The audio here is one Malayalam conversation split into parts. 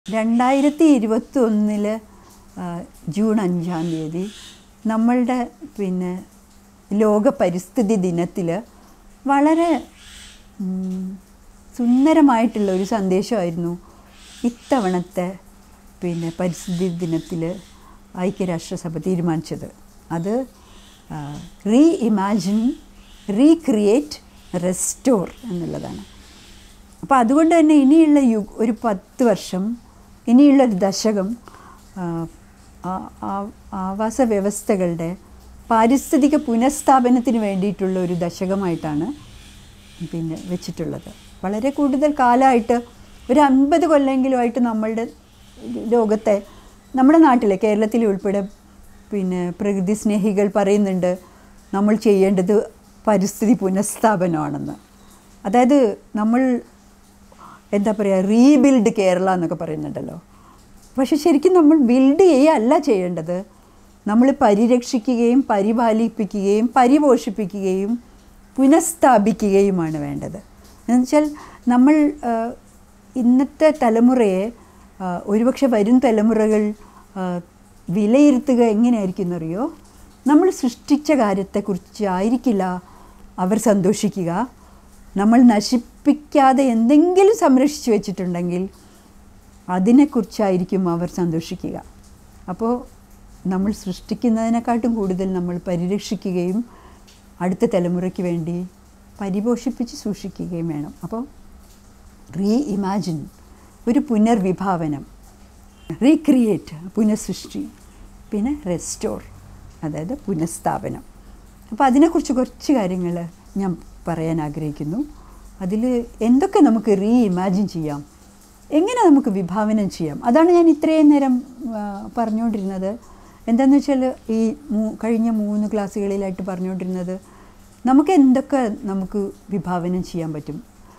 രണ്ടായിരത്തി ഇരുപത്തി ഒന്നില് ജൂൺ അഞ്ചാം തീയതി നമ്മളുടെ പിന്നെ ലോക പരിസ്ഥിതി ദിനത്തിൽ വളരെ ഉം, സുന്ദരമായിട്ടുള്ള ഒരു സന്ദേശമായിരുന്നു ഇത്തവണത്തെ പിന്നെ പരിസ്ഥിതി ദിനത്തിൽ ഐക്യരാഷ്ട്രസഭ തീരുമാനിച്ചത് അത് റീ ഇമാജിൻ റീക്രിയേറ്റ് റെസ്റ്റോർ എന്നുള്ളതാണ് അപ്പോൾ അതുകൊണ്ട് തന്നെ ഇനിയുള്ള യു ഒരു പത്ത് വർഷം ഇനിയുള്ള ഒരു ദശകം ആ, ആ- ആ- ആവാസ വ്യവസ്ഥകളുടെ പാരിസ്ഥിതിക പുനഃസ്ഥാപനത്തിന് വേണ്ടിയിട്ടുള്ള ഒരു ദശകമായിട്ടാണ് പിന്നെ വെച്ചിട്ടുള്ളത് വളരെ കൂടുതൽ കാലമായിട്ട് ഒരു അൻപത് കൊല്ലെങ്കിലുമായിട്ട് നമ്മളുടെ ലോകത്തെ നമ്മുടെ നാട്ടിലെ കേരളത്തിലെ ഉൾപ്പെടെ പിന്നെ പ്രകൃതി സ്നേഹികൾ പറയുന്നുണ്ട് നമ്മൾ ചെയ്യേണ്ടത് പരിസ്ഥിതി പുനഃസ്ഥാപനമാണെന്ന് അതായത് നമ്മൾ എന്താ പറയുക റീബിൽഡ് കേരള എന്നൊക്കെ പറയുന്നുണ്ടല്ലോ പക്ഷെ ശരിക്കും നമ്മൾ ബിൽഡ് ചെയ്യുകയല്ല ചെയ്യേണ്ടത് നമ്മൾ പരിരക്ഷിക്കുകയും പരിപാലിപ്പിക്കുകയും പരിപോഷിപ്പിക്കുകയും പുനഃസ്ഥാപിക്കുകയുമാണ് വേണ്ടത് എന്നുവെച്ചാൽ നമ്മൾ ആ, ഇന്നത്തെ തലമുറയെ ആ, ഒരുപക്ഷെ വരും തലമുറകൾ ആ, വിലയിരുത്തുക എങ്ങനെയായിരിക്കും എന്നറിയോ നമ്മൾ സൃഷ്ടിച്ച കാര്യത്തെക്കുറിച്ച് ആയിരിക്കില്ല അവർ സന്തോഷിക്കുക നമ്മൾ നശിപ്പിക്കാതെ എന്തെങ്കിലും സംരക്ഷിച്ചു വെച്ചിട്ടുണ്ടെങ്കിൽ അതിനെക്കുറിച്ചായിരിക്കും അവർ സന്തോഷിക്കുക അപ്പോൾ നമ്മൾ സൃഷ്ടിക്കുന്നതിനെക്കാട്ടും കൂടുതൽ നമ്മൾ പരിരക്ഷിക്കുകയും അടുത്ത തലമുറയ്ക്ക് വേണ്ടി പരിപോഷിപ്പിച്ച് സൂക്ഷിക്കുകയും വേണം അപ്പോൾ റീ ഇമാജിൻ ഒരു പുനർവിഭാവനം റീക്രിയേറ്റ് പുനഃസൃഷ്ടി പിന്നെ റെസ്റ്റോർ അതായത് പുനഃസ്ഥാപനം അപ്പോൾ അതിനെക്കുറിച്ച് കുറച്ച് കാര്യങ്ങൾ ഞാൻ പറയാൻ ആഗ്രഹിക്കുന്നു അതിൽ എന്തൊക്കെ നമുക്ക് റീ ഇമാജിൻ ചെയ്യാം എങ്ങനെ നമുക്ക് വിഭാവനം ചെയ്യാം അതാണ് ഞാൻ ഇത്രയും നേരം ആ, പറഞ്ഞുകൊണ്ടിരുന്നത് എന്താണെന്ന് വെച്ചാൽ ഈ മൂ- കഴിഞ്ഞ മൂന്ന് ക്ലാസ്സുകളിലായിട്ട് പറഞ്ഞുകൊണ്ടിരുന്നത് നമുക്ക് എന്തൊക്കെ നമുക്ക് വിഭാവനം ചെയ്യാൻ പറ്റും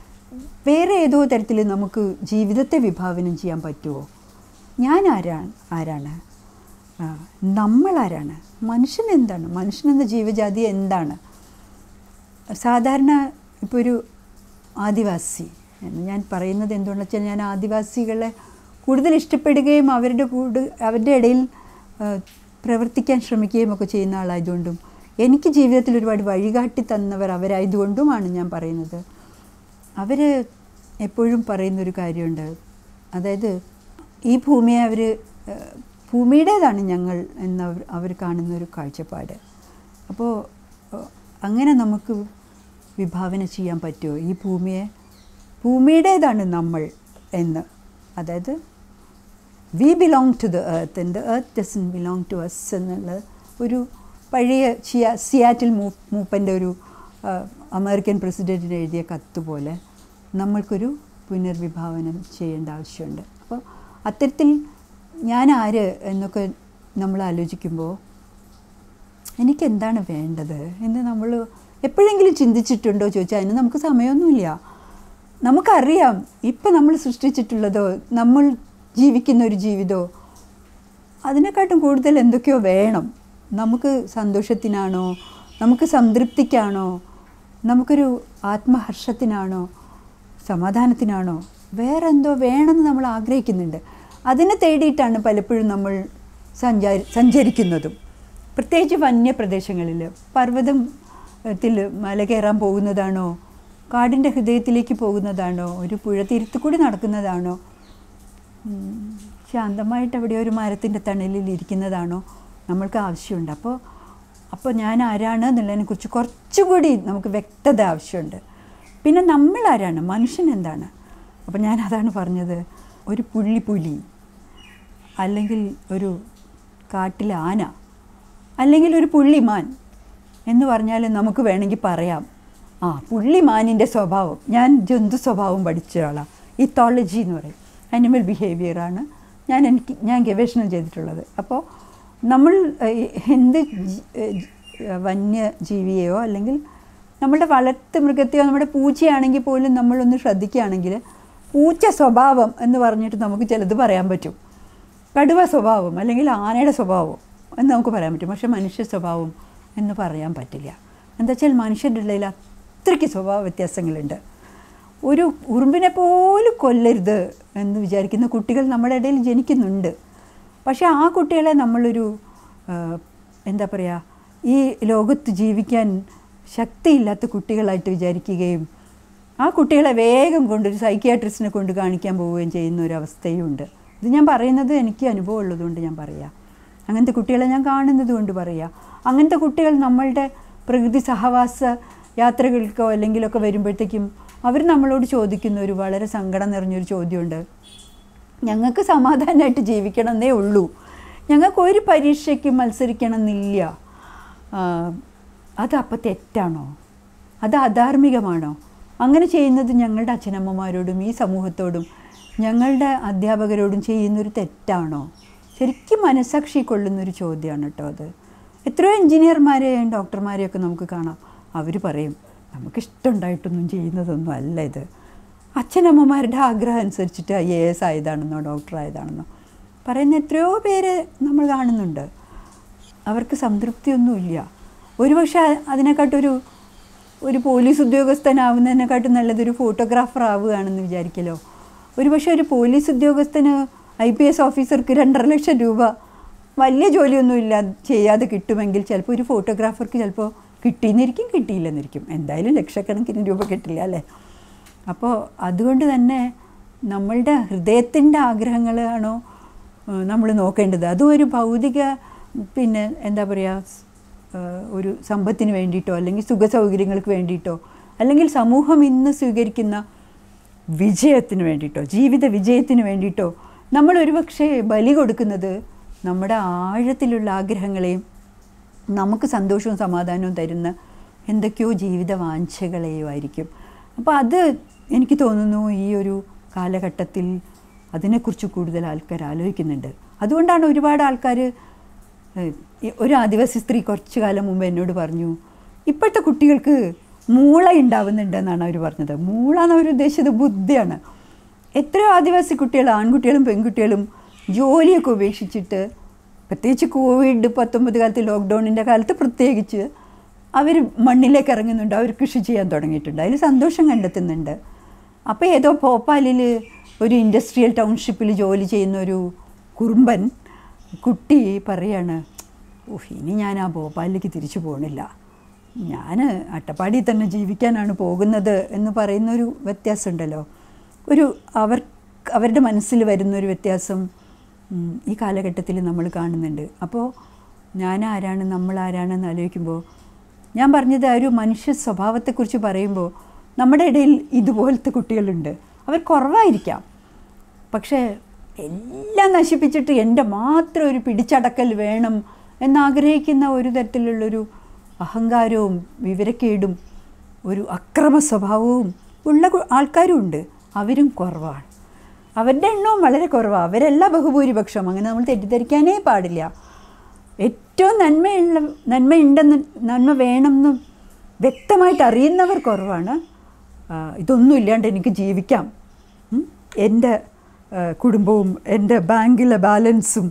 വേറെ ഏതോ തരത്തിൽ നമുക്ക് ജീവിതത്തെ വിഭാവനം ചെയ്യാൻ പറ്റുമോ ഞാൻ ആരാണ് ആരാണ് ആ, നമ്മളാരാണ് മനുഷ്യൻ എന്താണ് മനുഷ്യൻ എന്ന ജീവജാതി എന്താണ് സാധാരണ ഇപ്പോൾ ഒരു ആദിവാസി എന്ന് ഞാൻ പറയുന്നത് എന്തുകൊണ്ടെന്ന് വെച്ചാൽ ഞാൻ ആദിവാസികളെ കൂടുതൽ ഇഷ്ടപ്പെടുകയും അവരുടെ കൂടെ അവരുടെ ഇടയിൽ ആ, പ്രവർത്തിക്കാൻ ശ്രമിക്കുകയും ഒക്കെ ചെയ്യുന്ന ആളായതുകൊണ്ടും എനിക്ക് ജീവിതത്തിൽ ഒരുപാട് വഴികാട്ടി തന്നവർ അവരായതുകൊണ്ടുമാണ് ഞാൻ പറയുന്നത് അവർ എപ്പോഴും പറയുന്നൊരു കാര്യമുണ്ട് അതായത് ഈ ഭൂമിയെ അവർ ഭൂമിയുടേതാണ് ഞങ്ങൾ എന്ന് അവർ അവർ കാണുന്ന ഒരു കാഴ്ചപ്പാട് അപ്പോൾ ഏഹ്, അങ്ങനെ നമുക്ക് വിഭാവന ചെയ്യാൻ പറ്റുമോ ഈ ഭൂമിയെ ഭൂമിയുടേതാണ് നമ്മൾ എന്ന് അതായത് we belong to the earth and the earth doesn't belong to us എന്നുള്ള ഒരു പഴയ ചിയ സിയാറ്റിൽ മൂ മൂപ്പൻ്റെ ഒരു ആ, അമേരിക്കൻ പ്രസിഡൻറ്റിന് എഴുതിയ കത്ത് പോലെ നമ്മൾക്കൊരു പുനർവിഭാവനം ചെയ്യേണ്ട ആവശ്യമുണ്ട് അപ്പോൾ അത്തരത്തിൽ ഞാൻ ആര് എന്നൊക്കെ നമ്മൾ ആലോചിക്കുമ്പോൾ എനിക്ക് എന്താണ് വേണ്ടത് എന്ന് നമ്മൾ എപ്പോഴെങ്കിലും ചിന്തിച്ചിട്ടുണ്ടോ ചോദിച്ചാൽ അതിന് നമുക്ക് സമയമൊന്നുമില്ല നമുക്കറിയാം ഇപ്പം നമ്മൾ സൃഷ്ടിച്ചിട്ടുള്ളതോ നമ്മൾ ജീവിക്കുന്ന ഒരു ജീവിതമോ അതിനെക്കാട്ടും കൂടുതൽ എന്തൊക്കെയോ വേണം നമുക്ക് സന്തോഷത്തിനാണോ നമുക്ക് സംതൃപ്തിക്കാണോ നമുക്കൊരു ആത്മഹർഷത്തിനാണോ സമാധാനത്തിനാണോ വേറെ എന്തോ വേണമെന്ന് നമ്മൾ ആഗ്രഹിക്കുന്നുണ്ട് അതിനെ തേടിയിട്ടാണ് പലപ്പോഴും നമ്മൾ സഞ്ചാരി സഞ്ചരിക്കുന്നതും പ്രത്യേകിച്ച് വന്യപ്രദേശങ്ങളിൽ പർവ്വതത്തിൽ മല കയറാൻ പോകുന്നതാണോ കാടിൻ്റെ ഹൃദയത്തിലേക്ക് പോകുന്നതാണോ ഒരു പുഴ തീരത്ത് കൂടി നടക്കുന്നതാണോ ഉം, ശാന്തമായിട്ട് അവിടെ ഒരു മരത്തിൻ്റെ തണലിൽ ഇരിക്കുന്നതാണോ നമ്മൾക്ക് ആവശ്യമുണ്ട് അപ്പോൾ അപ്പോൾ ഞാൻ ആരാണ് എന്നുള്ളതിനെക്കുറിച്ച് കുറച്ചുകൂടി നമുക്ക് വ്യക്തത ആവശ്യമുണ്ട് പിന്നെ നമ്മൾ ആരാണ് മനുഷ്യൻ എന്താണ് അപ്പോൾ ഞാൻ അതാണ് പറഞ്ഞത് ഒരു പുള്ളിപ്പുലി അല്ലെങ്കിൽ ഒരു കാട്ടിലെ ആന അല്ലെങ്കിൽ ഒരു പുള്ളിമാൻ എന്ന് പറഞ്ഞാൽ നമുക്ക് വേണമെങ്കിൽ പറയാം ആ പുള്ളിമാനിൻ്റെ സ്വഭാവം ഞാൻ ജന്തു സ്വഭാവം പഠിച്ച ഒരാളാണ് ഇത്തോളജി എന്ന് പറയും അനിമൽ ബിഹേവിയറാണ് ഞാൻ എനിക്ക് ഞാൻ ഗവേഷണം ചെയ്തിട്ടുള്ളത് അപ്പോൾ നമ്മൾ ഏഹ്, എന്ത് ജി- ഏഹ്, ജി- വന്യജീവിയെയോ അല്ലെങ്കിൽ നമ്മുടെ വളർത്ത് മൃഗത്തെയോ നമ്മുടെ പൂച്ചയാണെങ്കിൽ പോലും നമ്മളൊന്ന് ശ്രദ്ധിക്കുകയാണെങ്കിൽ പൂച്ച സ്വഭാവം എന്ന് പറഞ്ഞിട്ട് നമുക്ക് ചിലത് പറയാൻ പറ്റും കടുവ സ്വഭാവം അല്ലെങ്കിൽ ആനയുടെ സ്വഭാവം എന്ന് നമുക്ക് പറയാൻ പറ്റും പക്ഷേ മനുഷ്യ സ്വഭാവം എന്ന് പറയാൻ പറ്റില്ല എന്താ വെച്ചാൽ മനുഷ്യരുടെ ഇടയിൽ അത്രയ്ക്ക് സ്വഭാവ വ്യത്യാസങ്ങളുണ്ട് ഒരു ഉറുമ്പിനെ പോലും കൊല്ലരുത് എന്ന് വിചാരിക്കുന്ന കുട്ടികൾ നമ്മുടെ ഇടയിൽ ജനിക്കുന്നുണ്ട് പക്ഷേ ആ കുട്ടികളെ നമ്മളൊരു ആ, എന്താ പറയുക ഈ ലോകത്ത് ജീവിക്കാൻ ശക്തിയില്ലാത്ത കുട്ടികളായിട്ട് വിചാരിക്കുകയും ആ കുട്ടികളെ വേഗം കൊണ്ട് ഒരു സൈക്കിയാട്രിസ്റ്റിനെ കൊണ്ട് കാണിക്കാൻ പോവുകയും ചെയ്യുന്ന ഒരു അവസ്ഥയുണ്ട് ഇത് ഞാൻ പറയുന്നത് എനിക്ക് അനുഭവം ഉള്ളതുകൊണ്ട് ഞാൻ പറയാം അങ്ങനത്തെ കുട്ടികളെ ഞാൻ കാണുന്നത് കൊണ്ട് പറയാം അങ്ങനത്തെ കുട്ടികൾ നമ്മളുടെ പ്രകൃതി സഹവാസ യാത്രകൾക്കോ അല്ലെങ്കിലൊക്കെ വരുമ്പോഴത്തേക്കും അവർ നമ്മളോട് ചോദിക്കുന്ന ഒരു വളരെ സങ്കടം നിറഞ്ഞൊരു ചോദ്യമുണ്ട് ഞങ്ങൾക്ക് സമാധാനമായിട്ട് ജീവിക്കണം എന്നേ ഉള്ളൂ ഞങ്ങൾക്ക് ഒരു പരീക്ഷയ്ക്ക് മത്സരിക്കണം എന്നില്ല ആ, അത് അപ്പം തെറ്റാണോ അത് അധാർമികമാണോ അങ്ങനെ ചെയ്യുന്നത് ഞങ്ങളുടെ അച്ഛനമ്മമാരോടും ഈ സമൂഹത്തോടും ഞങ്ങളുടെ അധ്യാപകരോടും ചെയ്യുന്നൊരു തെറ്റാണോ ശരിക്കും മനസാക്ഷി കൊള്ളുന്നൊരു ചോദ്യമാണ് കേട്ടോ അത് എത്രയോ എഞ്ചിനീയർമാരെയും ഡോക്ടർമാരെയൊക്കെ നമുക്ക് കാണാം അവർ പറയും നമുക്കിഷ്ടമുണ്ടായിട്ടൊന്നും ചെയ്യുന്നതൊന്നും അല്ല ഇത് അച്ഛനമ്മമാരുടെ ആഗ്രഹം അനുസരിച്ചിട്ട് ഐ എ എസ് ആയതാണെന്നോ ഡോക്ടർ ആയതാണെന്നോ പറയുന്ന എത്രയോ പേര് നമ്മൾ കാണുന്നുണ്ട് അവർക്ക് സംതൃപ്തിയൊന്നുമില്ല ഒരുപക്ഷെ അതിനെക്കാട്ടൊരു ഒരു പോലീസ് ഉദ്യോഗസ്ഥനാവുന്നതിനെക്കാട്ടും നല്ലതൊരു ഫോട്ടോഗ്രാഫർ ആവുകയാണെന്ന് വിചാരിക്കലോ ഒരുപക്ഷെ ഒരു പോലീസ് ഉദ്യോഗസ്ഥന് ഐ പി എസ് ഓഫീസർക്ക് രണ്ടര ലക്ഷം രൂപ വലിയ ജോലിയൊന്നുമില്ല ചെയ്യാതെ കിട്ടുമെങ്കിൽ ചിലപ്പോൾ ഒരു ഫോട്ടോഗ്രാഫർക്ക് ചിലപ്പോൾ കിട്ടിയെന്നിരിക്കും കിട്ടിയില്ലെന്നിരിക്കും എന്തായാലും ലക്ഷക്കണക്കിന് രൂപ കിട്ടില്ല അല്ലേ അപ്പോൾ അതുകൊണ്ട് തന്നെ നമ്മളുടെ ഹൃദയത്തിൻ്റെ ആഗ്രഹങ്ങളാണോ നമ്മൾ നോക്കേണ്ടത് അതും ഒരു ഭൗതിക പിന്നെ എന്താ പറയുക ഒരു സമ്പത്തിന് വേണ്ടിയിട്ടോ അല്ലെങ്കിൽ സുഖ സൗകര്യങ്ങൾക്ക് വേണ്ടിയിട്ടോ അല്ലെങ്കിൽ സമൂഹം ഇന്ന് സ്വീകരിക്കുന്ന വിജയത്തിന് വേണ്ടിയിട്ടോ ജീവിത വിജയത്തിന് വേണ്ടിയിട്ടോ നമ്മൾ ഒരുപക്ഷെ ബലി കൊടുക്കുന്നത് നമ്മുടെ ആഴത്തിലുള്ള ആഗ്രഹങ്ങളെയും നമുക്ക് സന്തോഷവും സമാധാനവും തരുന്ന എന്തൊക്കെയോ ജീവിത വാഞ്ചകളെയോ ആയിരിക്കും അപ്പോൾ അത് എനിക്ക് തോന്നുന്നു ഈ ഒരു കാലഘട്ടത്തിൽ അതിനെക്കുറിച്ച് കൂടുതൽ ആൾക്കാർ ആലോചിക്കുന്നുണ്ട് അതുകൊണ്ടാണ് ഒരുപാട് ആൾക്കാർ ഏഹ്, ഈ ഒരു ആദിവാസി സ്ത്രീ കുറച്ച് കാലം മുമ്പ് എന്നോട് പറഞ്ഞു ഇപ്പോഴത്തെ കുട്ടികൾക്ക് മൂള ഉണ്ടാവുന്നുണ്ടെന്നാണ് അവർ പറഞ്ഞത് മൂള എന്ന് അവർ ഉദ്ദേശിച്ചത് ബുദ്ധിയാണ് എത്രയോ ആദിവാസി കുട്ടികൾ ആൺകുട്ടികളും പെൺകുട്ടികളും ജോലിയൊക്കെ ഉപേക്ഷിച്ചിട്ട് പ്രത്യേകിച്ച് കോവിഡ് പത്തൊമ്പത് കാലത്ത് ലോക്ക്ഡൗണിൻ്റെ കാലത്ത് പ്രത്യേകിച്ച് അവർ മണ്ണിലേക്ക് ഇറങ്ങുന്നുണ്ട് അവർ കൃഷി ചെയ്യാൻ തുടങ്ങിയിട്ടുണ്ട് അതിൽ സന്തോഷം കണ്ടെത്തുന്നുണ്ട് അപ്പോൾ ഏതോ ഭോപ്പാലിൽ ഒരു ഇൻഡസ്ട്രിയൽ ടൗൺഷിപ്പിൽ ജോലി ചെയ്യുന്ന ഒരു കുറുമ്പൻ കുട്ടി പറയാണ് ഓഹ് ഇനി ഞാൻ ആ ഭോപ്പാലിലേക്ക് തിരിച്ചു പോകണില്ല ഞാൻ അട്ടപ്പാടിയിൽ തന്നെ ജീവിക്കാനാണ് പോകുന്നത് എന്ന് പറയുന്നൊരു വ്യത്യാസമുണ്ടല്ലോ ഒരു അവർ അവരുടെ മനസ്സിൽ വരുന്നൊരു വ്യത്യാസം ഉം, ഈ കാലഘട്ടത്തിൽ നമ്മൾ കാണുന്നുണ്ട് അപ്പോൾ ഞാൻ ആരാണ് നമ്മൾ ആരാണെന്ന് ആലോചിക്കുമ്പോൾ ഞാൻ പറഞ്ഞത് ആ ഒരു മനുഷ്യ സ്വഭാവത്തെക്കുറിച്ച് പറയുമ്പോൾ നമ്മുടെ ഇടയിൽ ഇതുപോലത്തെ കുട്ടികളുണ്ട് അവർ കുറവായിരിക്കാം പക്ഷേ എല്ലാം നശിപ്പിച്ചിട്ട് എൻ്റെ മാത്രം ഒരു പിടിച്ചടക്കൽ വേണം എന്നാഗ്രഹിക്കുന്ന ഒരു തരത്തിലുള്ളൊരു അഹങ്കാരവും വിവരക്കേടും ഒരു അക്രമ സ്വഭാവവും ഉള്ള കു- ആൾക്കാരും ഉണ്ട് അവരും കുറവാണ് അവരുടെ എണ്ണവും വളരെ കുറവാണ് അവരല്ല ബഹുഭൂരിപക്ഷം അങ്ങനെ നമ്മൾ തെറ്റിദ്ധരിക്കാനേ പാടില്ല ഏറ്റവും നന്മയുള്ള നന്മയുണ്ടെന്ന് നന്മ വേണമെന്ന് വ്യക്തമായിട്ട് അറിയുന്നവർ കുറവാണ് ആ, ഇതൊന്നും ഇല്ലാണ്ട് എനിക്ക് ജീവിക്കാം ഉം? എൻ്റെ ആ, കുടുംബവും എൻ്റെ ബാങ്കിലെ ബാലൻസും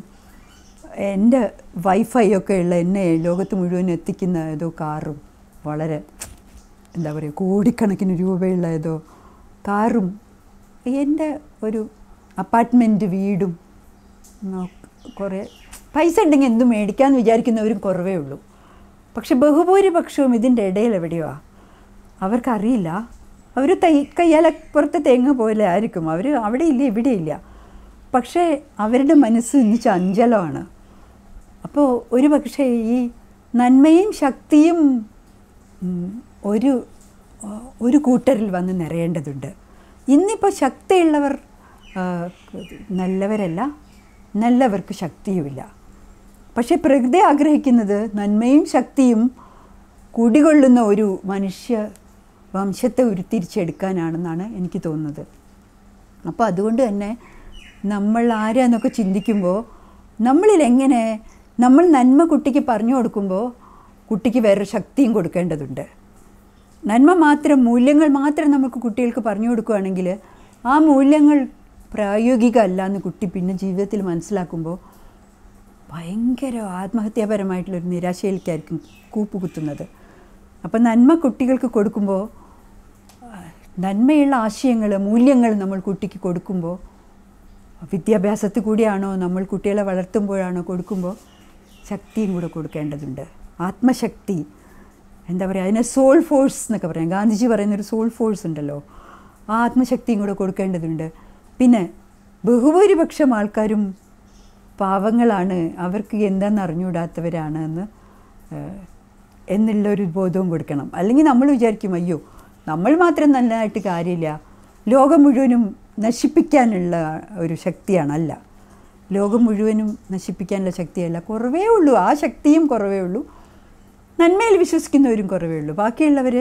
എൻ്റെ വൈഫൈ ഒക്കെ ഉള്ള എന്നെ ലോകത്ത് മുഴുവൻ എത്തിക്കുന്ന ഏതോ കാറും വളരെ എന്താ പറയുക കോടിക്കണക്കിന് രൂപയുള്ള ഏതോ കാറും എൻ്റെ ഒരു അപ്പാർട്ട്മെൻറ്റ് വീടും നോ- കുറേ പൈസ ഉണ്ടെങ്കിൽ എന്തും മേടിക്കാമെന്ന് വിചാരിക്കുന്നവരും കുറവേ ഉള്ളൂ പക്ഷെ ബഹുഭൂരിപക്ഷവും ഇതിൻ്റെ ഇടയിൽ എവിടെയോ അവർക്കറിയില്ല അവർ തൈ കയ്യാലപ്പുറത്തെ തേങ്ങ പോലെ ആയിരിക്കും അവർ അവിടെ ഇല്ല ഇവിടെ ഇല്ല പക്ഷേ അവരുടെ മനസ്സ് ഇന്ന് ചഞ്ചലമാണ് അപ്പോൾ ഒരു പക്ഷേ ഈ നന്മയും ശക്തിയും ഉം, ഒരു ആ, ഒരു കൂട്ടരിൽ വന്ന് നിറയേണ്ടതുണ്ട് ഇന്നിപ്പോൾ ശക്തിയുള്ളവർ ആ, നല്ലവരല്ല നല്ലവർക്ക് ശക്തിയുമില്ല പക്ഷേ പ്രകൃതി ആഗ്രഹിക്കുന്നത് നന്മയും ശക്തിയും കുടികൊള്ളുന്ന ഒരു മനുഷ്യ വംശത്തെ ഉരുത്തിരിച്ചെടുക്കാനാണെന്നാണ് എനിക്ക് തോന്നുന്നത് അപ്പോൾ അതുകൊണ്ട് തന്നെ നമ്മൾ ആരാന്നൊക്കെ ചിന്തിക്കുമ്പോൾ നമ്മളിൽ എങ്ങനെ നമ്മൾ നന്മ കുട്ടിക്ക് പറഞ്ഞു കൊടുക്കുമ്പോൾ കുട്ടിക്ക് വേറൊരു ശക്തിയും കൊടുക്കേണ്ടതുണ്ട് നന്മ മാത്രം മൂല്യങ്ങൾ മാത്രം നമുക്ക് കുട്ടികൾക്ക് പറഞ്ഞു കൊടുക്കുകയാണെങ്കിൽ ആ മൂല്യങ്ങൾ പ്രായോഗികമല്ല എന്ന് കുട്ടി പിന്നെ ജീവിതത്തിൽ മനസ്സിലാക്കുമ്പോൾ ഭയങ്കര ആത്മഹത്യാപരമായിട്ടുള്ളൊരു നിരാശയിലേക്കായിരിക്കും കൂപ്പ് കുത്തുന്നത് അപ്പം നന്മ കുട്ടികൾക്ക് കൊടുക്കുമ്പോൾ ആ, നന്മയുള്ള ആശയങ്ങൾ മൂല്യങ്ങൾ നമ്മൾ കുട്ടിക്ക് കൊടുക്കുമ്പോൾ വിദ്യാഭ്യാസത്തിൽ കൂടിയാണോ നമ്മൾ കുട്ടികളെ വളർത്തുമ്പോഴാണോ കൊടുക്കുമ്പോൾ ശക്തിയും കൂടെ കൊടുക്കേണ്ടതുണ്ട് ആത്മശക്തി എന്താ പറയുക അതിനെ സോൾ ഫോഴ്സ് എന്നൊക്കെ പറയാം ഗാന്ധിജി പറയുന്നൊരു സോൾ ഫോഴ്സ് ഉണ്ടല്ലോ ആ ആത്മശക്തിയും കൂടെ കൊടുക്കേണ്ടതുണ്ട് പിന്നെ ബഹുഭൂരിപക്ഷം ആൾക്കാരും പാവങ്ങളാണ് അവർക്ക് എന്താണെന്ന് അറിഞ്ഞുകൂടാത്തവരാണ് എന്ന് ഏഹ്, എന്നുള്ളൊരു ബോധവും കൊടുക്കണം അല്ലെങ്കിൽ നമ്മൾ വിചാരിക്കും അയ്യോ നമ്മൾ മാത്രം നല്ലതായിട്ട് കാര്യമില്ല ലോകം മുഴുവനും നശിപ്പിക്കാനുള്ള ഒരു ശക്തിയാണ് അല്ല ലോകം മുഴുവനും നശിപ്പിക്കാനുള്ള ശക്തിയല്ല കുറവേ ഉള്ളൂ ആ ശക്തിയും കുറവേ ഉള്ളൂ നന്മയിൽ വിശ്വസിക്കുന്നവരും കുറവേ ഉള്ളൂ ബാക്കിയുള്ളവർ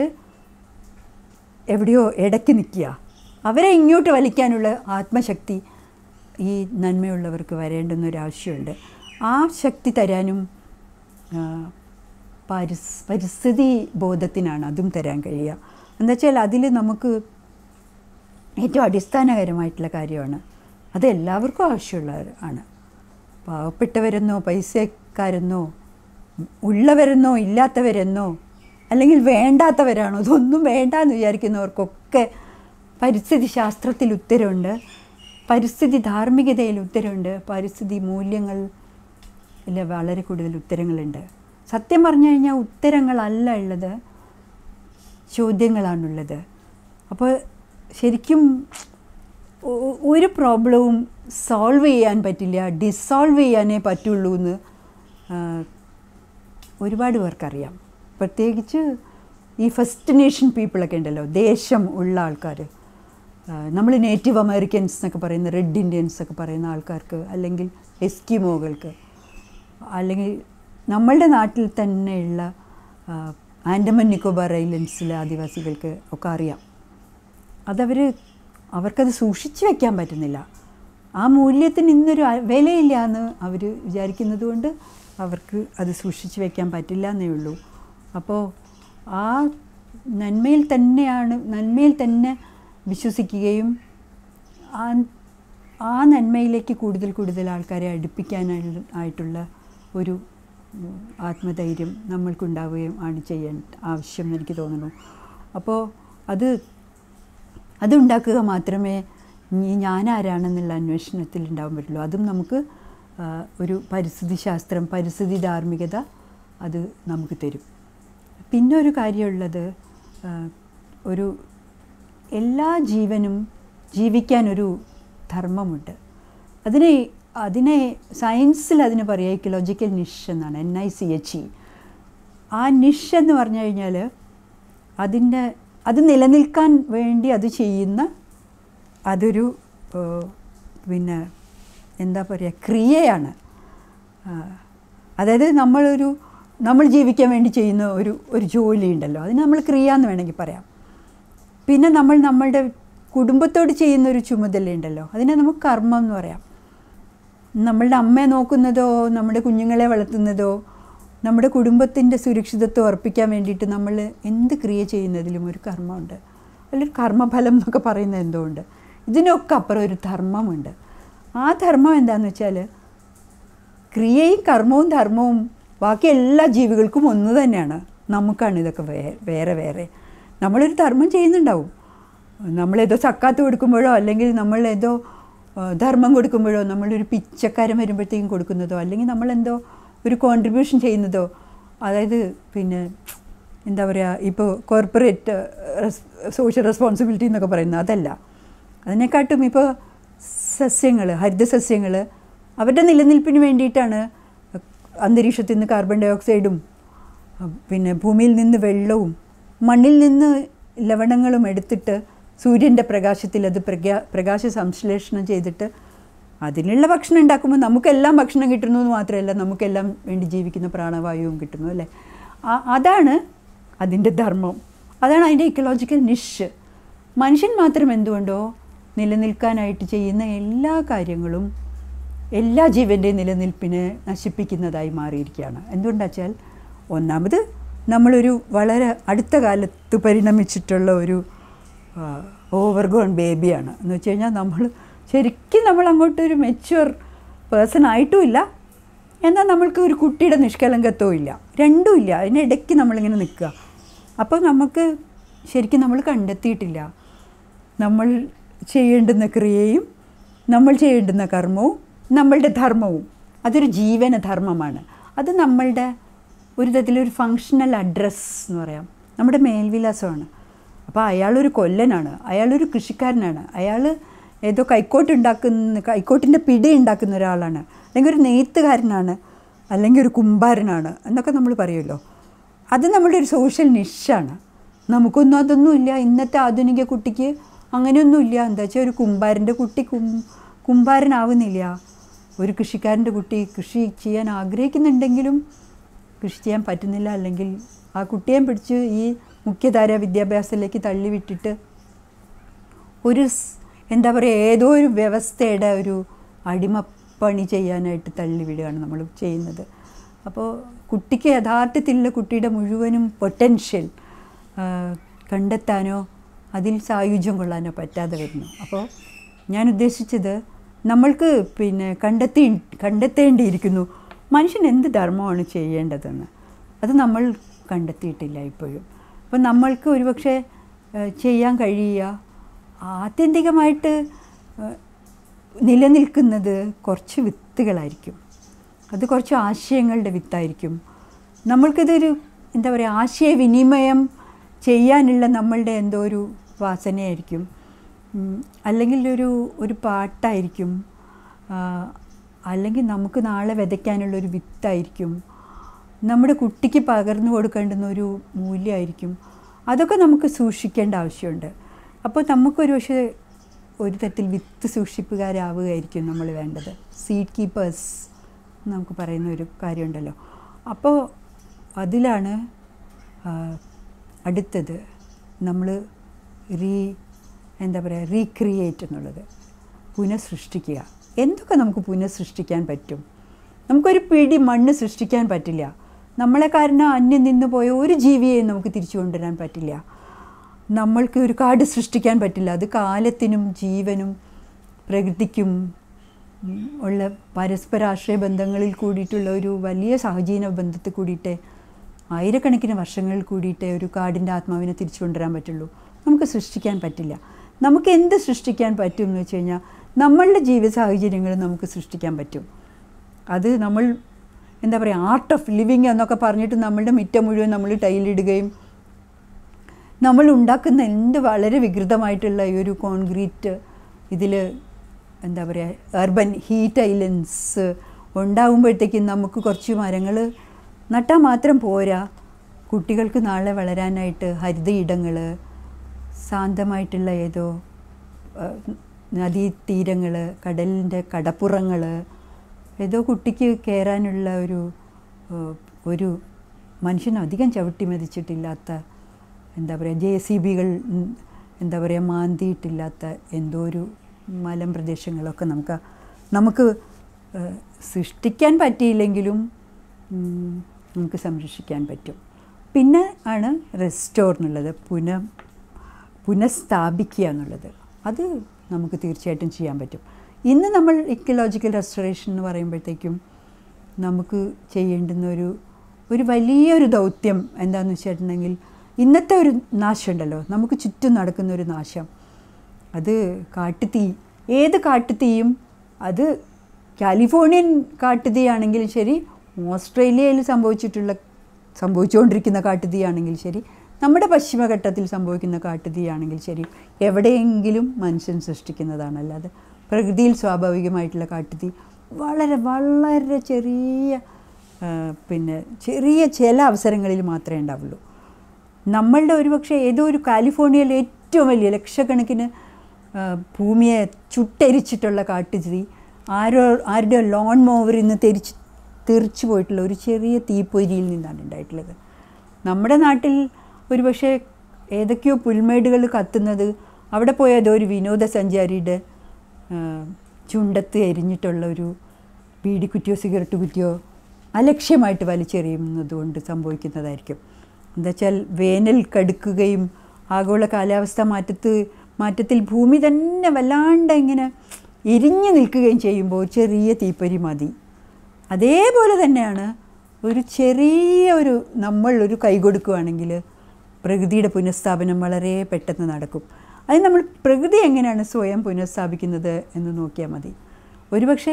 എവിടെയോ ഇടയ്ക്ക് നിൽക്കുക അവരെ ഇങ്ങോട്ട് വലിക്കാനുള്ള ആത്മശക്തി ഈ നന്മയുള്ളവർക്ക് വരേണ്ടുന്ന ഒരു ആവശ്യമുണ്ട് ആ ശക്തി തരാനും ആ, പരിസ് പരിസ്ഥിതി ബോധത്തിനാണ് അതും തരാൻ കഴിയുക എന്താ വെച്ചാൽ അതിൽ നമുക്ക് ഏറ്റവും അടിസ്ഥാനകരമായിട്ടുള്ള കാര്യമാണ് അത് എല്ലാവർക്കും ആവശ്യമുള്ള ആണ് പാവപ്പെട്ടവരെന്നോ പൈസക്കാരെന്നോ ഉള്ളവരെന്നോ ഇല്ലാത്തവരെന്നോ അല്ലെങ്കിൽ വേണ്ടാത്തവരാണോ ഇതൊന്നും വേണ്ടാന്ന് വിചാരിക്കുന്നവർക്കൊക്കെ പരിസ്ഥിതി ശാസ്ത്രത്തിൽ ഉത്തരവുണ്ട് പരിസ്ഥിതി ധാർമ്മികതയിൽ ഉത്തരവുണ്ട് പരിസ്ഥിതി മൂല്യങ്ങളിൽ വളരെ കൂടുതൽ ഉത്തരങ്ങളുണ്ട് സത്യം പറഞ്ഞു കഴിഞ്ഞാൽ ഉത്തരങ്ങളല്ല ഉള്ളത് ചോദ്യങ്ങളാണുള്ളത് അപ്പോൾ ശരിക്കും ഒ- ഒരു പ്രോബ്ലവും സോൾവ് ചെയ്യാൻ പറ്റില്ല ഡിസോൾവ് ചെയ്യാനേ പറ്റുള്ളൂ എന്ന് ആ, ഒരുപാട് പേർക്കറിയാം പ്രത്യേകിച്ച് ഈ ഫസ്റ്റ് നേഷൻ പീപ്പിളൊക്കെ ഉണ്ടല്ലോ ദേശം ഉള്ള ആൾക്കാർ നമ്മൾ നേറ്റീവ് അമേരിക്കൻസ് എന്നൊക്കെ പറയുന്ന റെഡ് ഇന്ത്യൻസ് ഒക്കെ പറയുന്ന ആൾക്കാർക്ക് അല്ലെങ്കിൽ എസ്കിമോകൾക്ക് അല്ലെങ്കിൽ നമ്മളുടെ നാട്ടിൽ തന്നെയുള്ള ആ, ആൻഡമാൻ നിക്കോബാർ ഐലൻഡ്സിലെ ആദിവാസികൾക്ക് ഒക്കെ അറിയാം അതവർ അവർക്കത് സൂക്ഷിച്ചു വെക്കാൻ പറ്റുന്നില്ല ആ മൂല്യത്തിന് ഇന്നൊരു അ- വിലയില്ല എന്ന് അവർ വിചാരിക്കുന്നത് കൊണ്ട് അവർക്ക് അത് സൂക്ഷിച്ചു വെക്കാൻ പറ്റില്ല എന്നേ ഉള്ളൂ അപ്പോൾ ആ നന്മയിൽ തന്നെയാണ് നന്മയിൽ തന്നെ വിശ്വസിക്കുകയും ആ ആ നന്മയിലേക്ക് കൂടുതൽ കൂടുതൽ ആൾക്കാരെ അടുപ്പിക്കാനായി ആയിട്ടുള്ള ഒരു ഉം, ആത്മധൈര്യം നമ്മൾക്കുണ്ടാവുകയും ആണ് ചെയ്യാൻ ആവശ്യം എന്ന് എനിക്ക് തോന്നുന്നു അപ്പോൾ അത് അതുണ്ടാക്കുക മാത്രമേ ഇനി ഞാനാരാണെന്നുള്ള അന്വേഷണത്തിൽ ഉണ്ടാവാൻ പറ്റുള്ളൂ അതും നമുക്ക് ആ, ഒരു പരിസ്ഥിതി ശാസ്ത്രം പരിസ്ഥിതി ധാർമ്മികത അത് നമുക്ക് തരും പിന്നെ ഒരു കാര്യമുള്ളത് ആ, ഒരു എല്ലാ ജീവനും ജീവിക്കാനൊരു ധർമ്മമുണ്ട് അതിനെ അതിനെ സയൻസിൽ അതിന് പറയുക ഇക്കോളജിക്കൽ നിഷ് എന്നാണ് N I C H E ആ നിഷ് എന്ന് പറഞ്ഞു കഴിഞ്ഞാൽ അതിൻ്റെ അത് നിലനിൽക്കാൻ വേണ്ടി അത് ചെയ്യുന്ന അതൊരു ഏഹ്, പിന്നെ എന്താ പറയുക ക്രിയയാണ് ആ, അതായത് നമ്മളൊരു നമ്മൾ ജീവിക്കാൻ വേണ്ടി ചെയ്യുന്ന ഒരു ഒരു ജോലി ഉണ്ടല്ലോ അതിന് നമ്മൾ ക്രിയ എന്ന് വേണമെങ്കിൽ പറയാം പിന്നെ നമ്മൾ നമ്മളുടെ കുടുംബത്തോട് ചെയ്യുന്ന ഒരു ചുമതലയുണ്ടല്ലോ അതിനെ നമുക്ക് കർമ്മം എന്ന് പറയാം നമ്മളുടെ അമ്മയെ നോക്കുന്നതോ നമ്മുടെ കുഞ്ഞുങ്ങളെ വളർത്തുന്നതോ നമ്മുടെ കുടുംബത്തിൻ്റെ സുരക്ഷിതത്വം ഉറപ്പിക്കാൻ വേണ്ടിയിട്ട് നമ്മൾ എന്ത് ക്രിയ ചെയ്യുന്നതിലും ഒരു കർമ്മമുണ്ട് അതിലൊരു കർമ്മഫലം എന്നൊക്കെ പറയുന്നത് എന്തോ ഉണ്ട് ഇതിനൊക്കെ അപ്പുറം ഒരു ധർമ്മമുണ്ട് ആ ധർമ്മം എന്താണെന്ന് വെച്ചാൽ ക്രിയയും കർമ്മവും ധർമ്മവും ബാക്കി എല്ലാ ജീവികൾക്കും ഒന്ന് തന്നെയാണ് നമുക്കാണ് ഇതൊക്കെ വേ വേറെ വേറെ നമ്മളൊരു ധർമ്മം ചെയ്യുന്നുണ്ടാവും നമ്മളേതോ സക്കാത്ത് കൊടുക്കുമ്പോഴോ അല്ലെങ്കിൽ നമ്മളേതോ ആ, ധർമ്മം കൊടുക്കുമ്പോഴോ നമ്മളൊരു പിച്ചക്കാരൻ വരുമ്പോഴത്തേക്കും കൊടുക്കുന്നതോ അല്ലെങ്കിൽ നമ്മളെന്തോ ഒരു കോൺട്രിബ്യൂഷൻ ചെയ്യുന്നതോ അതായത് പിന്നെ എന്താ പറയുക ഇപ്പോൾ കോർപ്പറേറ്റ് സോഷ്യൽ റെസ്പോൺസിബിലിറ്റി എന്നൊക്കെ പറയുന്നത് അതല്ല അതിനെക്കാട്ടും ഇപ്പോൾ സസ്യങ്ങൾ ഹരിതസസ്യങ്ങൾ അവരുടെ നിലനിൽപ്പിന് വേണ്ടിയിട്ടാണ് അന്തരീക്ഷത്തിൽ നിന്ന് കാർബൺ ഡൈ ഓക്സൈഡും അഹ് പിന്നെ ഭൂമിയിൽ നിന്ന് വെള്ളവും മണ്ണിൽ നിന്ന് ലവണങ്ങളും എടുത്തിട്ട് സൂര്യൻ്റെ പ്രകാശത്തിൽ അത് പ്രകാ പ്രകാശ സംശ്ലേഷണം ചെയ്തിട്ട് അതിനുള്ള ഭക്ഷണം ഉണ്ടാക്കുമ്പോൾ നമുക്കെല്ലാം ഭക്ഷണം കിട്ടുന്നു എന്ന് മാത്രമല്ല നമുക്കെല്ലാം വേണ്ടി ജീവിക്കുന്ന പ്രാണവായുവും കിട്ടുന്നു അല്ലേ ആ- അതാണ് അതിൻ്റെ ധർമ്മം അതാണ് അതിൻ്റെ ഇക്കോളജിക്കൽ നിഷ് മനുഷ്യൻ മാത്രം എന്തുകൊണ്ടോ നിലനിൽക്കാനായിട്ട് ചെയ്യുന്ന എല്ലാ കാര്യങ്ങളും എല്ലാ ജീവൻ്റെയും നിലനിൽപ്പിനെ നശിപ്പിക്കുന്നതായി മാറിയിരിക്കുകയാണ് എന്തുകൊണ്ടാ വെച്ചാൽ ഒന്നാമത് നമ്മളൊരു വളരെ അടുത്ത കാലത്ത് പരിണമിച്ചിട്ടുള്ള ഒരു ഓവർഗോൺ ബേബിയാണ് എന്ന് വെച്ച് കഴിഞ്ഞാൽ നമ്മൾ ശരിക്കും നമ്മൾ അങ്ങോട്ട് ഒരു മെച്യൂർ പേഴ്സൺ ആയിട്ടുമില്ല എന്നാൽ നമ്മൾക്ക് ഒരു കുട്ടിയുടെ നിഷ്കളങ്കത്വവും ഇല്ല രണ്ടും ഇല്ല അതിനിടയ്ക്ക് നമ്മളിങ്ങനെ നിൽക്കുക അപ്പോൾ നമുക്ക് ശരിക്കും നമ്മൾ കണ്ടെത്തിയിട്ടില്ല നമ്മൾ ചെയ്യേണ്ടുന്ന ക്രിയയും നമ്മൾ ചെയ്യേണ്ടുന്ന കർമ്മവും നമ്മളുടെ ധർമ്മവും അതൊരു ജീവന ധർമ്മമാണ് അത് നമ്മളുടെ ഒരു തരത്തിലൊരു ഫങ്ഷണൽ അഡ്രസ്സ് എന്ന് പറയാം നമ്മുടെ മേൽവിലാസമാണ് അപ്പോൾ അയാളൊരു കൊല്ലനാണ് അയാളൊരു കൃഷിക്കാരനാണ് അയാൾ ഏതോ കൈക്കോട്ട് ഉണ്ടാക്കുന്ന കൈക്കോട്ടിൻ്റെ പിടി ഉണ്ടാക്കുന്ന ഒരാളാണ് അല്ലെങ്കിൽ ഒരു നെയ്ത്തുകാരനാണ് അല്ലെങ്കിൽ ഒരു കുമ്പാരനാണ് എന്നൊക്കെ നമ്മൾ പറയുമല്ലോ അത് നമ്മുടെ ഒരു സോഷ്യൽ നിഷാണ് നമുക്കൊന്നും അതൊന്നും ഇല്ല ഇന്നത്തെ ആധുനിക കുട്ടിക്ക് അങ്ങനെയൊന്നുമില്ല എന്താ വെച്ചാൽ ഒരു കുമ്പാരൻ്റെ കുട്ടി കും കുമ്പാരനാവുന്നില്ല ഒരു കൃഷിക്കാരൻ്റെ കുട്ടി കൃഷി ചെയ്യാൻ ആഗ്രഹിക്കുന്നുണ്ടെങ്കിലും കൃഷി ചെയ്യാൻ പറ്റുന്നില്ല അല്ലെങ്കിൽ ആ കുട്ടിയെ പിടിച്ച് ഈ മുഖ്യധാര വിദ്യാഭ്യാസത്തിലേക്ക് തള്ളിവിട്ടിട്ട് ഒരു സ്- എന്താ പറയുക ഏതോ ഒരു വ്യവസ്ഥയുടെ ഒരു അടിമപ്പണി ചെയ്യാനായിട്ട് തള്ളിവിടുകയാണ് നമ്മൾ ചെയ്യുന്നത് അപ്പോൾ കുട്ടിക്ക് യഥാർത്ഥത്തിലുള്ള കുട്ടിയുടെ മുഴുവനും പൊട്ടൻഷ്യൽ കണ്ടെത്താനോ അതിൽ സായുജ്യം കൊള്ളാനോ പറ്റാതെ വരുന്നു അപ്പോൾ ഞാൻ ഉദ്ദേശിച്ചത് നമ്മൾക്ക് പിന്നെ കണ്ടെത്തി കണ്ടെത്തേണ്ടിയിരിക്കുന്നു മനുഷ്യൻ എന്ത് ധർമ്മമാണ് ചെയ്യേണ്ടതെന്ന് അത് നമ്മൾ കണ്ടെത്തിയിട്ടില്ല ഇപ്പോഴും അപ്പം നമ്മൾക്ക് ഒരുപക്ഷെ ഏഹ്, ചെയ്യാൻ കഴിയുക ആത്യന്തികമായിട്ട് ഏഹ്, നിലനിൽക്കുന്നത് കുറച്ച് വിത്തുകളായിരിക്കും അത് കുറച്ച് ആശയങ്ങളുടെ വിത്തായിരിക്കും നമ്മൾക്കിതൊരു എന്താ പറയുക ആശയവിനിമയം ചെയ്യാനുള്ള നമ്മളുടെ എന്തോ ഒരു വാസനയായിരിക്കും ഉം, അല്ലെങ്കിൽ ഒരു ഒരു പാട്ടായിരിക്കും ആ, അല്ലെങ്കിൽ നമുക്ക് നാളെ വിതയ്ക്കാനുള്ള ഒരു വിത്തായിരിക്കും നമ്മുടെ കുട്ടിക്ക് പകർന്നു കൊടുക്കേണ്ടുന്ന ഒരു മൂല്യമായിരിക്കും അതൊക്കെ നമുക്ക് സൂക്ഷിക്കേണ്ട ആവശ്യമുണ്ട് അപ്പോൾ നമുക്കൊരു പക്ഷേ ഒരു തരത്തിൽ വിത്ത് സൂക്ഷിപ്പുകാരാവുകയായിരിക്കും നമ്മൾ വേണ്ടത് സീഡ് കീപ്പേഴ്സ് നമുക്ക് പറയുന്ന ഒരു കാര്യമുണ്ടല്ലോ അപ്പോൾ അതിലാണ് ആ, അടുത്തത് നമ്മൾ റീ എന്താ പറയുക റീക്രിയേറ്റ് എന്നുള്ളത് പുനഃസൃഷ്ടിക്കുക എന്തൊക്കെ നമുക്ക് പുനഃസൃഷ്ടിക്കാൻ പറ്റും നമുക്കൊരു പിടി മണ്ണ് സൃഷ്ടിക്കാൻ പറ്റില്ല നമ്മളെ കാരണം അന്യം നിന്ന് പോയ ഒരു ജീവിയെയും നമുക്ക് തിരിച്ചു കൊണ്ടുവരാൻ പറ്റില്ല നമ്മൾക്ക് ഒരു കാട് സൃഷ്ടിക്കാൻ പറ്റില്ല അത് കാലത്തിനും ജീവനും പ്രകൃതിക്കും ഉം, ഉള്ള പരസ്പരാശ്രയ ബന്ധങ്ങളിൽ കൂടിയിട്ടുള്ള ഒരു വലിയ സഹജീവന ബന്ധത്തിൽ കൂടിയിട്ടേ ആയിരക്കണക്കിന് വർഷങ്ങളിൽ കൂടിയിട്ടേ ഒരു കാടിൻ്റെ ആത്മാവിനെ തിരിച്ചു കൊണ്ടുവരാൻ പറ്റുള്ളൂ നമുക്ക് സൃഷ്ടിക്കാൻ പറ്റില്ല നമുക്ക് എന്ത് സൃഷ്ടിക്കാൻ പറ്റും എന്ന് വെച്ച് കഴിഞ്ഞാൽ നമ്മളുടെ ജീവിത സാഹചര്യങ്ങൾ നമുക്ക് സൃഷ്ടിക്കാൻ പറ്റും അത് നമ്മൾ എന്താ പറയുക ആർട്ട് ഓഫ് ലിവിങ് എന്നൊക്കെ പറഞ്ഞിട്ട് നമ്മളുടെ മിറ്റം മുഴുവൻ നമ്മൾ ടൈലിടുകയും നമ്മൾ ഉണ്ടാക്കുന്ന എന്ത് വളരെ വികൃതമായിട്ടുള്ള ഈ ഒരു കോൺക്രീറ്റ് ഇതിൽ എന്താ പറയുക അർബൻ ഹീറ്റ് ഐലൻഡ്സ് ഉണ്ടാകുമ്പോഴത്തേക്കും നമുക്ക് കുറച്ച് മരങ്ങൾ നട്ടാൽ മാത്രം പോരാ കുട്ടികൾക്ക് നാളെ വളരാനായിട്ട് ഹരിത ഇടങ്ങൾ ശാന്തമായിട്ടുള്ള ഏതോ നദീതീരങ്ങൾ കടലിൻ്റെ കടപ്പുറങ്ങൾ ഏതോ കുട്ടിക്ക് കയറാനുള്ള ഒരു ഏഹ്, ഒരു മനുഷ്യൻ അധികം ചവിട്ടി മതിച്ചിട്ടില്ലാത്ത എന്താ പറയുക ജെ സി ബികൾ എന്താ പറയുക മാന്തിയിട്ടില്ലാത്ത എന്തോ ഒരു മലം പ്രദേശങ്ങളൊക്കെ നമുക്ക് നമുക്ക് ഏഹ്, സൃഷ്ടിക്കാൻ പറ്റിയില്ലെങ്കിലും ഉം, നമുക്ക് സംരക്ഷിക്കാൻ പറ്റും പിന്നെ ആണ് റെസ്റ്റോർ എന്നുള്ളത് പുന പുനഃസ്ഥാപിക്കുക എന്നുള്ളത് അത് നമുക്ക് തീർച്ചയായിട്ടും ചെയ്യാൻ പറ്റും ഇന്ന് നമ്മൾ ഇക്കോളജിക്കൽ റെസ്റ്റോറേഷൻ എന്ന് പറയുമ്പോഴത്തേക്കും നമുക്ക് ചെയ്യേണ്ടുന്ന ഒരു ഒരു വലിയൊരു ദൗത്യം എന്താണെന്ന് വെച്ചിട്ടുണ്ടെങ്കിൽ ഇന്നത്തെ ഒരു നാശം ഉണ്ടല്ലോ നമുക്ക് ചുറ്റും നടക്കുന്ന ഒരു നാശം അത് കാട്ടുതീ ഏത് കാട്ടുതീയും അത് കാലിഫോർണിയൻ കാട്ടുതീയാണെങ്കിലും ശരി ഓസ്ട്രേലിയയിൽ സംഭവിച്ചിട്ടുള്ള സംഭവിച്ചുകൊണ്ടിരിക്കുന്ന കാട്ടുതീയാണെങ്കിൽ ശരി നമ്മുടെ പശ്ചിമഘട്ടത്തിൽ സംഭവിക്കുന്ന കാട്ടുതീയാണെങ്കിൽ ശരി എവിടെയെങ്കിലും മനുഷ്യൻ സൃഷ്ടിക്കുന്നതാണ് അല്ലാതെ പ്രകൃതിയിൽ സ്വാഭാവികമായിട്ടുള്ള കാട്ടുതീ വളരെ വളരെ ചെറിയ ആ, പിന്നെ ചെറിയ ചില അവസരങ്ങളിൽ മാത്രമേ ഉണ്ടാവുള്ളൂ നമ്മളുടെ ഒരുപക്ഷെ ഏതോ ഒരു കാലിഫോർണിയയിലെ ഏറ്റവും വലിയ ലക്ഷക്കണക്കിന് ആ, ഭൂമിയെ ചുട്ടരിച്ചിട്ടുള്ള കാട്ടുതീ ആരോ ആരുടെ ലോൺ മോവറിൽ നിന്ന് തെരിച്ച് തെറിച്ചു പോയിട്ടുള്ള ഒരു ചെറിയ തീപ്പൊരിയിൽ നിന്നാണ് ഉണ്ടായിട്ടുള്ളത് നമ്മുടെ നാട്ടിൽ ഒരുപക്ഷെ ഏതൊക്കെയോ പുൽമേടുകൾ കത്തുന്നത് അവിടെ പോയ ഏതോ ഒരു വിനോദസഞ്ചാരിയുടെ ആ, ചുണ്ടത്ത് എരിഞ്ഞിട്ടുള്ള ഒരു ബീഡി കുറ്റിയോ സിഗരറ്റ് കുറ്റിയോ അലക്ഷ്യമായിട്ട് വലിച്ചെറിയുന്നത് കൊണ്ട് സംഭവിക്കുന്നതായിരിക്കും എന്താ വെച്ചാൽ വേനൽ കടുക്കുകയും ആഗോള കാലാവസ്ഥ മാറ്റത്ത് മാറ്റത്തിൽ ഭൂമി തന്നെ വല്ലാണ്ട് ഇങ്ങനെ എരിഞ്ഞു നിൽക്കുകയും ചെയ്യുമ്പോൾ ഒരു ചെറിയ തീപ്പൊരി മതി അതേപോലെ തന്നെയാണ് ഒരു ചെറിയ ഒരു നമ്മൾ ഒരു കൈ കൊടുക്കുകയാണെങ്കിൽ പ്രകൃതിയുടെ പുനഃസ്ഥാപനം വളരെ പെട്ടെന്ന് നടക്കും അത് നമ്മൾ പ്രകൃതി എങ്ങനെയാണ് സ്വയം പുനഃസ്ഥാപിക്കുന്നത് എന്ന് നോക്കിയാൽ മതി ഒരുപക്ഷേ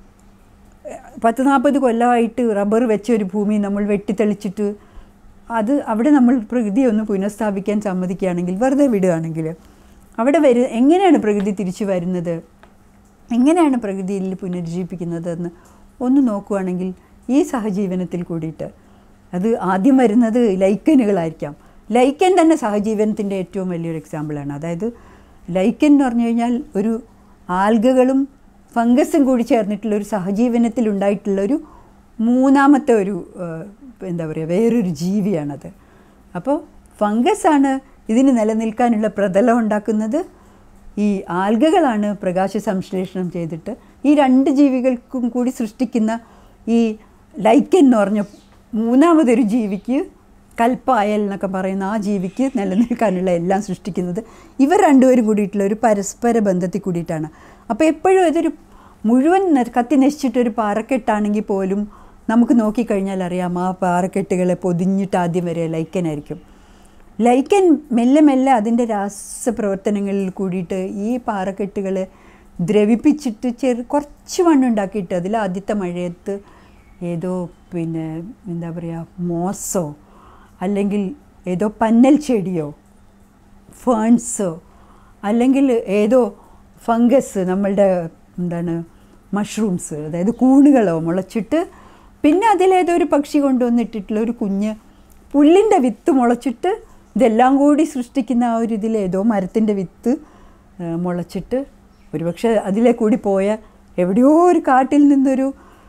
പത്ത് നാൽപ്പത് കൊല്ലമായിട്ട് റബ്ബർ വെച്ച ഒരു ഭൂമി നമ്മൾ വെട്ടിത്തെളിച്ചിട്ട് അത് അവിടെ നമ്മൾ പ്രകൃതിയെ ഒന്ന് പുനഃസ്ഥാപിക്കാൻ സമ്മതിക്കുകയാണെങ്കിൽ വെറുതെ വിടുകയാണെങ്കിൽ അവിടെ വരു എങ്ങനെയാണ് പ്രകൃതി തിരിച്ചു വരുന്നത് എങ്ങനെയാണ് പ്രകൃതിയിൽ പുനരുജ്ജീവിപ്പിക്കുന്നതെന്ന് ഒന്ന് നോക്കുകയാണെങ്കിൽ ഈ സഹജീവനത്തിൽ കൂടിയിട്ട് അത് ആദ്യം വരുന്നത് ലൈക്കനുകളായിരിക്കാം ലൈക്കൻ തന്നെ സഹജീവനത്തിൻ്റെ ഏറ്റവും വലിയൊരു എക്സാമ്പിളാണ് അതായത് ലൈക്കൻ എന്ന് പറഞ്ഞു കഴിഞ്ഞാൽ ഒരു ആൽഗകളും ഫംഗസും കൂടി ചേർന്നിട്ടുള്ള ഒരു സഹജീവനത്തിൽ ഉണ്ടായിട്ടുള്ള ഒരു മൂന്നാമത്തെ ഒരു ഏഹ്, എന്താ പറയുക വേറൊരു ജീവിയാണത് അപ്പോൾ ഫംഗസാണ് ഇതിന് നിലനിൽക്കാനുള്ള പ്രതലം ഉണ്ടാക്കുന്നത് ഈ ആൽഗകളാണ് പ്രകാശ സംശ്ലേഷണം ചെയ്തിട്ട് ഈ രണ്ട് ജീവികൾക്കും കൂടി സൃഷ്ടിക്കുന്ന ഈ ലൈക്കൻ എന്ന് പറഞ്ഞ മൂന്നാമതൊരു ജീവിക്ക് കൽപ്പായൽ എന്നൊക്കെ പറയുന്ന ആ ജീവിക്ക് നിലനിൽക്കാനുള്ള എല്ലാം സൃഷ്ടിക്കുന്നത് ഇവർ രണ്ടുപേരും കൂടിയിട്ടുള്ള ഒരു പരസ്പര ബന്ധത്തിൽ കൂടിയിട്ടാണ് അപ്പോൾ എപ്പോഴും ഇതൊരു മുഴുവൻ ന- കത്തി നശിച്ചിട്ടൊരു പാറക്കെട്ടാണെങ്കിൽ പോലും നമുക്ക് നോക്കിക്കഴിഞ്ഞാൽ അറിയാം ആ പാറക്കെട്ടുകളെ പൊതിഞ്ഞിട്ട് ആദ്യം വരെ ലൈക്കനായിരിക്കും ലൈക്കൻ മെല്ലെ മെല്ലെ അതിൻ്റെ രാസപ്രവർത്തനങ്ങളിൽ കൂടിയിട്ട് ഈ പാറക്കെട്ടുകളെ ദ്രവിപ്പിച്ചിട്ട് ചെറു കുറച്ച് മണ്ണുണ്ടാക്കിയിട്ട് അതിൽ ആദ്യത്തെ മഴയത്ത് ഏതോ പിന്നെ എന്താ പറയുക മോസോ അല്ലെങ്കിൽ ഏതോ പന്നൽ ചെടിയോ ഫേൺസോ അല്ലെങ്കിൽ ഏതോ ഫംഗസ് നമ്മളുടെ എന്താണ് മഷ്റൂംസ് അതായത് കൂണുകളോ മുളച്ചിട്ട് പിന്നെ അതിലേതോ ഒരു പക്ഷി കൊണ്ടുവന്നിട്ടിട്ടുള്ള ഒരു കുഞ്ഞ് പുല്ലിൻ്റെ വിത്ത് മുളച്ചിട്ട് ഇതെല്ലാം കൂടി സൃഷ്ടിക്കുന്ന ആ ഒരു ഇതിൽ ഏതോ മരത്തിൻ്റെ വിത്ത് ആ, മുളച്ചിട്ട് ഒരുപക്ഷെ അതിലെ കൂടി പോയ എവിടെയോ ഒരു കാട്ടിൽ നിന്നൊരു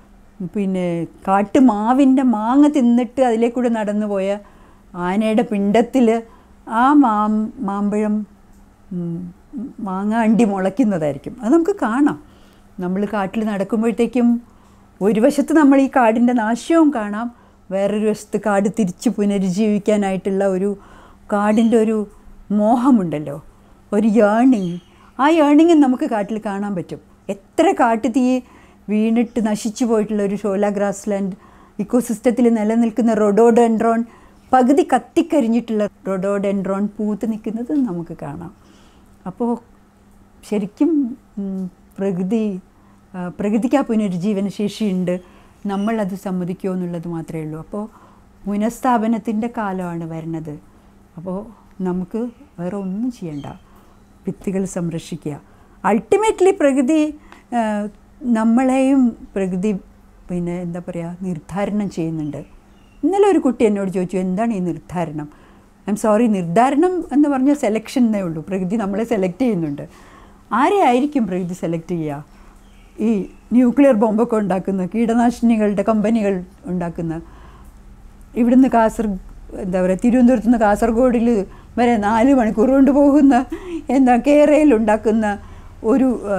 പിന്നെ കാട്ടുമാവിൻ്റെ മാങ്ങ തിന്നിട്ട് അതിലെ കൂടെ നടന്നു പോയ ആനയുടെ പിണ്ടത്തിൽ ആ മാം മാമ്പഴം ഉം, മാങ്ങ അണ്ടി മുളയ്ക്കുന്നതായിരിക്കും അത് നമുക്ക് കാണാം നമ്മൾ കാട്ടിൽ നടക്കുമ്പോഴത്തേക്കും ഒരു വശത്ത് നമ്മൾ ഈ കാടിൻ്റെ നാശവും കാണാം വേറൊരു വശത്ത് കാട് തിരിച്ച് പുനരുജ്ജീവിക്കാനായിട്ടുള്ള ഒരു കാടിൻ്റെ ഒരു മോഹമുണ്ടല്ലോ ഒരു ഏണിങ് ആ ഏണിങ് നമുക്ക് കാട്ടിൽ കാണാൻ പറ്റും എത്ര കാട്ടുതീ വീണിട്ട് നശിച്ചു പോയിട്ടുള്ള ഒരു ഷോല ഗ്രാസ് ലാൻഡ് ഇക്കോസിസ്റ്റത്തിൽ നിലനിൽക്കുന്ന റൊഡോഡെൻഡ്രോൺ പകുതി കത്തിക്കരിഞ്ഞിട്ടുള്ള റൊഡോഡെൻഡ്രോൺ പൂത്ത് നിൽക്കുന്നത് നമുക്ക് കാണാം അപ്പോൾ ശരിക്കും ഉം, പ്രകൃതി ആ, പ്രകൃതിക്ക് ആ പുനരുജ്ജീവന ശേഷിയുണ്ട് നമ്മളത് സമ്മതിക്കുമോ എന്നുള്ളത് മാത്രമേ ഉള്ളൂ അപ്പോൾ പുനഃസ്ഥാപനത്തിൻ്റെ കാലമാണ് വരുന്നത് അപ്പോൾ നമുക്ക് വേറെ ഒന്നും ചെയ്യണ്ട ഭിത്തികൾ സംരക്ഷിക്കുക അൾട്ടിമേറ്റ്ലി പ്രകൃതി ആ, നമ്മളെയും പ്രകൃതി പിന്നെ എന്താ പറയുക നിർദ്ധാരണം ചെയ്യുന്നുണ്ട് ഇന്നലെ ഒരു കുട്ടി എന്നോട് ചോദിച്ചു എന്താണ് ഈ നിർദ്ധാരണം ഐ എം സോറി നിർദ്ധാരണം എന്ന് പറഞ്ഞാൽ സെലക്ഷൻ എന്നേ ഉള്ളൂ പ്രകൃതി നമ്മളെ സെലക്ട് ചെയ്യുന്നുണ്ട് ആരെ ആയിരിക്കും പ്രകൃതി സെലക്ട് ചെയ്യുക ഈ ന്യൂക്ലിയർ ബോംബൊക്കെ ഉണ്ടാക്കുന്ന കീടനാശിനികളുടെ കമ്പനികൾ ഉണ്ടാക്കുന്ന ഇവിടുന്ന് കാസർ എന്താ പറയുക തിരുവനന്തപുരത്ത് നിന്ന് കാസർഗോഡിൽ വരെ നാല് മണിക്കൂർ കൊണ്ട് പോകുന്ന എന്താ കേരളയിൽ ഉണ്ടാക്കുന്ന ഒരു ആ,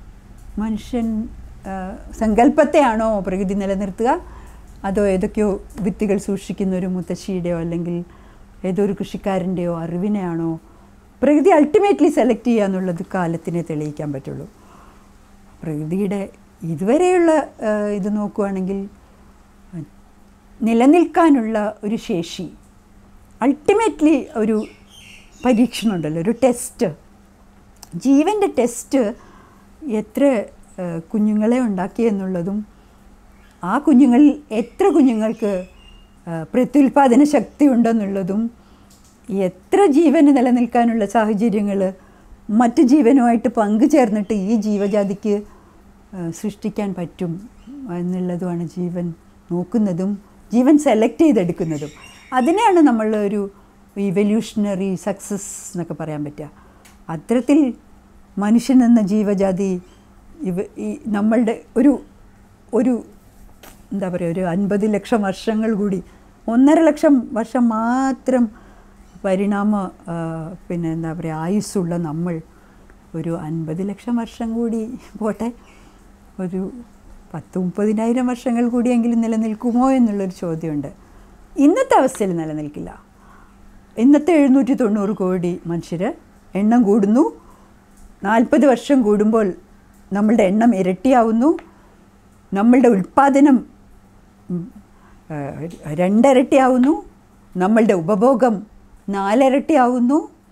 മനുഷ്യൻ ആ, സങ്കല്പത്തെയാണോ പ്രകൃതി നിലനിർത്തുക അതോ ഏതൊക്കെയോ വിത്തുകൾ സൂക്ഷിക്കുന്ന ഒരു മുത്തശ്ശിയുടെയോ അല്ലെങ്കിൽ ഏതോ ഒരു കൃഷിക്കാരൻ്റെയോ അറിവിനെയാണോ പ്രകൃതി അൾട്ടിമേറ്റ്ലി സെലക്ട് ചെയ്യുക എന്നുള്ളത് കാലത്തിനെ തെളിയിക്കാൻ പറ്റുള്ളൂ പ്രകൃതിയുടെ ഇതുവരെയുള്ള ആ, ഇത് നോക്കുകയാണെങ്കിൽ നിലനിൽക്കാനുള്ള ഒരു ശേഷി അൾട്ടിമേറ്റ്ലി ഒരു പരീക്ഷണം ഉണ്ടല്ലോ ഒരു ടെസ്റ്റ് ജീവൻ്റെ ടെസ്റ്റ് എത്ര ആ, കുഞ്ഞുങ്ങളെ ഉണ്ടാക്കിയെന്നുള്ളതും ആ കുഞ്ഞുങ്ങളിൽ എത്ര കുഞ്ഞുങ്ങൾക്ക് ആ, പ്രത്യുൽപാദന ശക്തി ഉണ്ടെന്നുള്ളതും എത്ര ജീവന് നിലനിൽക്കാനുള്ള സാഹചര്യങ്ങൾ മറ്റു ജീവനുമായിട്ട് പങ്കുചേർന്നിട്ട് ഈ ജീവജാതിക്ക് ആ, സൃഷ്ടിക്കാൻ പറ്റും എന്നുള്ളതുമാണ് ജീവൻ നോക്കുന്നതും ജീവൻ സെലക്ട് ചെയ്തെടുക്കുന്നതും അതിനെയാണ് നമ്മൾ ഒരു ഇവല്യൂഷണറി സക്സസ് എന്നൊക്കെ പറയാൻ പറ്റുക അത്തരത്തിൽ മനുഷ്യൻ എന്ന ജീവജാതി ഇവ ഈ നമ്മളുടെ ഒരു ഒരു എന്താ പറയുക ഒരു അൻപത് ലക്ഷം വർഷങ്ങൾ കൂടി ഒന്നര ലക്ഷം വർഷം മാത്രം പരിണാമ ആ, പിന്നെ എന്താ പറയുക ആയുസ്സുള്ള നമ്മൾ ഒരു അൻപത് ലക്ഷം വർഷം കൂടി പോട്ടെ ഒരു പത്ത് മുപ്പതിനായിരം വർഷങ്ങൾ കൂടിയെങ്കിലും നിലനിൽക്കുമോ എന്നുള്ളൊരു ചോദ്യമുണ്ട് ഇന്നത്തെ അവസ്ഥയിൽ നിലനിൽക്കില്ല ഇന്നത്തെ എഴുന്നൂറ്റി തൊണ്ണൂറ് കോടി മനുഷ്യർ എണ്ണം കൂടുന്നു നാൽപ്പത് വർഷം കൂടുമ്പോൾ നമ്മളുടെ എണ്ണം ഇരട്ടിയാവുന്നു നമ്മളുടെ ഉൽപ്പാദനം ഉം, ആ, രണ്ടിരട്ടിയാവുന്നു നമ്മളുടെ ഉപഭോഗം നാലിരട്ടിയാവുന്നു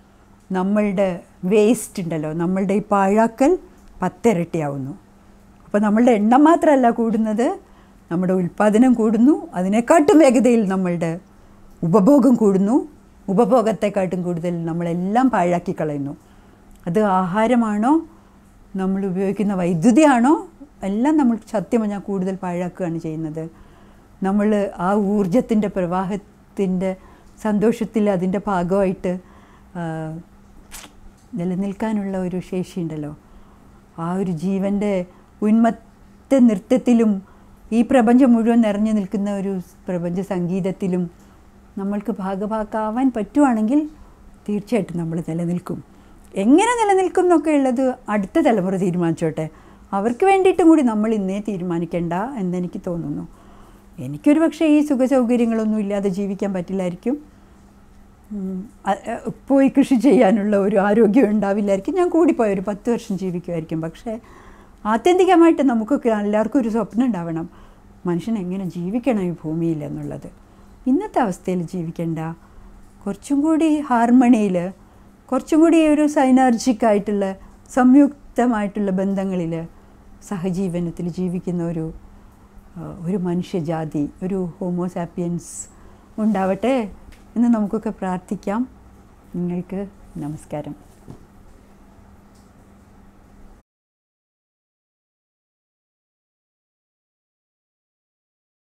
നമ്മളുടെ വേസ്റ്റ് ഉണ്ടല്ലോ നമ്മളുടെ ഈ പാഴാക്കൽ പത്തിരട്ടിയാവുന്നു അപ്പോൾ നമ്മളുടെ എണ്ണം മാത്രമല്ല കൂടുന്നത് നമ്മുടെ ഉൽപ്പാദനം കൂടുന്നു അതിനെക്കാട്ടും വേഗതയിൽ നമ്മളുടെ ഉപഭോഗം കൂടുന്നു ഉപഭോഗത്തെക്കാട്ടും കൂടുതൽ നമ്മളെല്ലാം പാഴാക്കി കളയുന്നു അത് ആഹാരമാണോ നമ്മൾ ഉപയോഗിക്കുന്ന വൈദ്യുതിയാണോ എല്ലാം നമ്മൾ സത്യം പറഞ്ഞാൽ കൂടുതൽ പാഴാക്കുകയാണ് ചെയ്യുന്നത് നമ്മൾ ആ ഊർജത്തിൻ്റെ പ്രവാഹത്തിൻ്റെ സന്തോഷത്തിൽ അതിൻ്റെ ഭാഗമായിട്ട് ആ, നിലനിൽക്കാനുള്ള ഒരു ശേഷിയുണ്ടല്ലോ ആ ഒരു ജീവൻ്റെ ഉന്മത്ത നൃത്തത്തിലും ഈ പ്രപഞ്ചം മുഴുവൻ നിറഞ്ഞു നിൽക്കുന്ന ഒരു പ്രപഞ്ച സംഗീതത്തിലും നമ്മൾക്ക് ഭാഗഭാക്കാവാൻ പറ്റുവാണെങ്കിൽ തീർച്ചയായിട്ടും നമ്മൾ നിലനിൽക്കും എങ്ങനെ നിലനിൽക്കും എന്നൊക്കെ ഉള്ളത് അടുത്ത തലമുറ തീരുമാനിച്ചോട്ടെ അവർക്ക് വേണ്ടിയിട്ടും കൂടി നമ്മൾ ഇന്നേ തീരുമാനിക്കേണ്ട എന്നെനിക്ക് തോന്നുന്നു എനിക്കൊരു പക്ഷേ ഈ സുഖസൗകര്യങ്ങളൊന്നും ഇല്ലാതെ ജീവിക്കാൻ പറ്റില്ലായിരിക്കും ഉം, അ- അ- പോയി കൃഷി ചെയ്യാനുള്ള ഒരു ആരോഗ്യം ഉണ്ടാവില്ലായിരിക്കും ഞാൻ കൂടിപ്പോയ ഒരു പത്ത് വർഷം ജീവിക്കുമായിരിക്കും പക്ഷേ ആത്യന്തികമായിട്ട് നമുക്കൊക്കെ എല്ലാവർക്കും ഒരു സ്വപ്നം ഉണ്ടാവണം മനുഷ്യൻ എങ്ങനെ ജീവിക്കണം ഈ ഭൂമിയിൽ എന്നുള്ളത് ഇന്നത്തെ അവസ്ഥയിൽ ജീവിക്കേണ്ട കുറച്ചും കൂടി ഹാർമണിയിൽ കുറച്ചും കൂടി ഒരു സൈനർജിക് ആയിട്ടുള്ള സംയുക്തമായിട്ടുള്ള ബന്ധങ്ങളിൽ സഹജീവനത്തിൽ ജീവിക്കുന്ന ഒരു ആ, ഒരു മനുഷ്യജാതി ഒരു ഹോമോസാപ്പിയൻസ് ഉണ്ടാവട്ടെ എന്ന് നമുക്കൊക്കെ പ്രാർത്ഥിക്കാം നിങ്ങൾക്ക് നമസ്കാരം